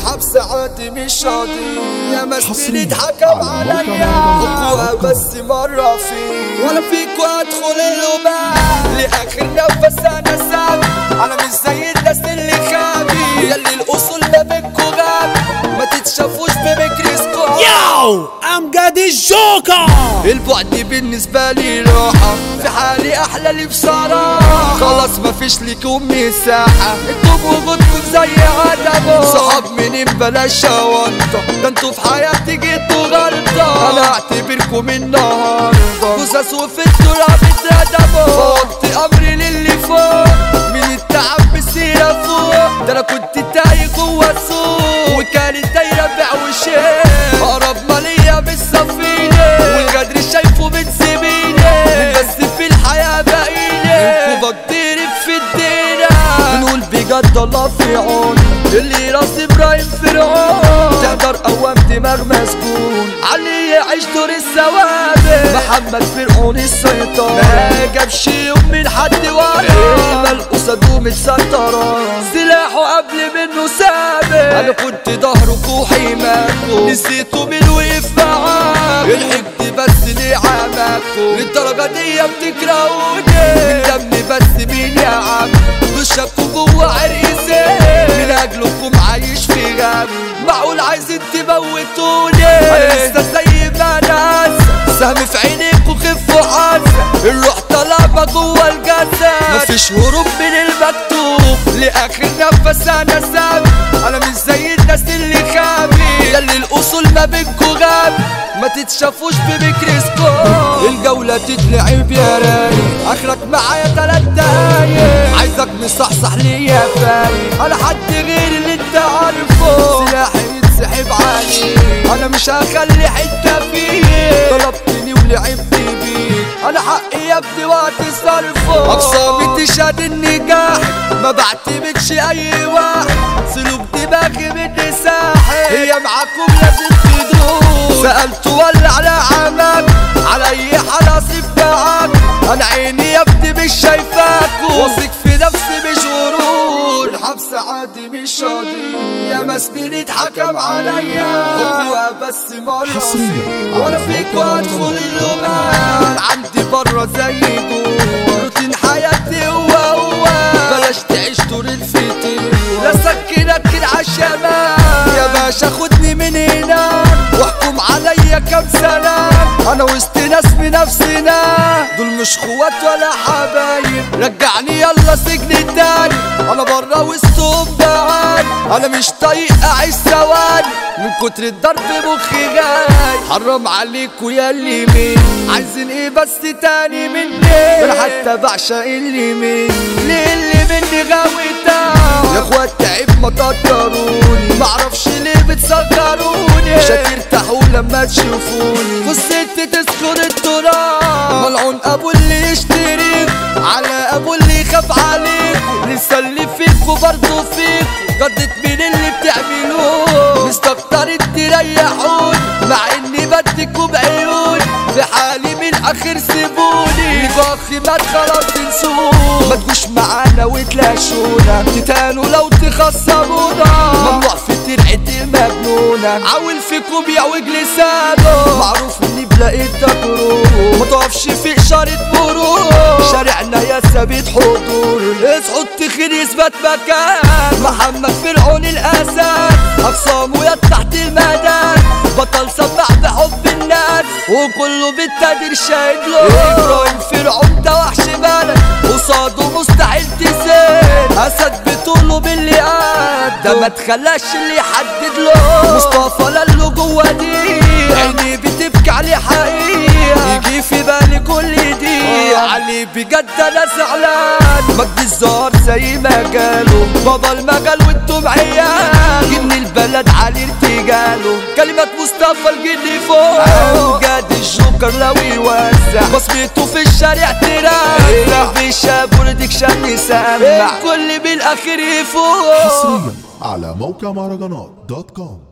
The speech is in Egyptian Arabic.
الحبس عادي مش راضي يا مسكين حصرياً اتحكم على عليا موقع حقوقها موقع. بس مرة في ولا فيكوا ادخل اللبان لاخر نفس انا سامي انا مش زي الناس اللي خابي يلي الاصول ما بينكوا غابي ما تتشافوش بميكروسكوب ياو امجد الجوكر البعد بالنسبة لي راحة في حالي أحلى لي بصراحة خلاص مفيش ليكم مساحة انتم وجودكم زي عدم صحاب منين بلاش شوانطة ده انتوا في حياتي جيتوا غلطة أنا أعتبركم النهاردة جثث وفي التراب اتردموا فوضت أمري للي فوق من التعب بسيرة فوق ده أنا كنت تايه جوا السوق وكانت دايرة بيع وشيء أقرب ما ليا بالسفينة والقدر شايفه من زميلي بس في الحياة بقيلي منكم بطير في الدنيا بنقول بجد الله في عون اللي راس ابراهيم فرعون تقدر قوام دماغ مسكون علي يعيش دور الثوابت محمد فرعون السيطرة ما جابش يوم من حد ورا ملقوسة دوم السيطرة سلاحه قبل منه ثابت انا كنت ظهرك وحماكم نسيتوا من وقف معاك الحقد بس ليه عماكم للدرجة دي بتكرهوني من دمي بس مين يا عم دشكوا جوا عرق زين من اجلكم عايش في غم معقول عايزين تموتوني انا لسه زي ما انا هسه سهم في عينيك وخف وحاسه الروح طالما جوا الجسد مفيش هروب من المكتوب لاخر نفس انا سامي انا مش زي الناس اللي خابي يلي الاصول ما بينكوا غابي ما تتشافوش بميكروسكوب الجولة تتلعب يا رايق اخرك معايا تلات دقايق عايزك مصحصح ليا فايق انا حد غير اللي انت عارفه سلاحي يتسحب عليه انا مش هخلي حتة فيه طلبتني ولعبت بيك انا حقي يا ابني وقت صرفه اقسامي تشهد النجاح ما بعتمدش اي واحد سلوك دماغي مني ساحل هي معاكم لازم تدوس سألت ولا على عمك على اي حال اصرف معاك انا عيني يا ابني مش شايفاك واثق في نفسي مش غرور الحبس عادي مش راضي يا مسكين اتحكم عليا حقوقها بس مرة حصرياً ولا على فيك موقع وادخل موقع. اللومان عندي برا زي جوا روتين حياتي هو هو بلاش تعيش طول الفتيل لا سكنك كده عالشمال يا باشا خدني من هنا واحكم عليا كام سنة انا وسط ناس بنفسنا دول مش خوات ولا حبايب رجعني يلا سجن تاني انا برا وسطهم بعاني انا مش طايق اعيش ثواني من كتر الضرب مخي جاي حرام عليكوا يا اللي مين عايزين ايه بس تاني مني انا حتى بعشق اللي مين ليه اللي مني غاوي يا اخوات تعب ما تقدروني معرفش ليه بتصغروني مش هترتاحوا لما تشوفوني والست تسكر التراب ملعون ابو اللي يشتريك على ابو اللي يخاف عليك لسه اللي فيكوا برضه فيكوا قضيت من اللي بتعملوه مستكترين تريحوني مع اني بديكوا بعيوني في حالي من اخر سيبوني ليكوا اخي ما خلاص تنسوه ما تجوش معانا وتلاشونا تتهانوا لو تخصمونا ممنوع في ترعة المجنونة عاول فيكم يعوج لسانه معروف اني بلاقيت تجروح ما تقفش في اشارة مرور شارعنا يا ثابت حضور اصحوا التخير يثبت مكان محمد فرعون الاسد اقسامه يا تحت المدى بطل سمع بحب الناس وكله بالتقدير شاهد له ابراهيم فرعون ده وحش بلد قصاده مستحيل تزيد اسد بطوله باللي قد ده ما تخلاش اللي يحدد له مصطفى لالو جوا دي عيني بتبكي عليه حقيقة يجي في بالي كل دي علي بجد انا زعلان مجد الزهر زي ما قالوا بابا المجال وانتم عيال جن البلد علي ارتجاله كلمات مصطفى الجن فوق امجد الجوكر لو يوزع بصمته في الشارع ترافع بشاب وردك شان يسمع الكل بالاخير يفوق حصريا على موقع مهرجانات دوت كوم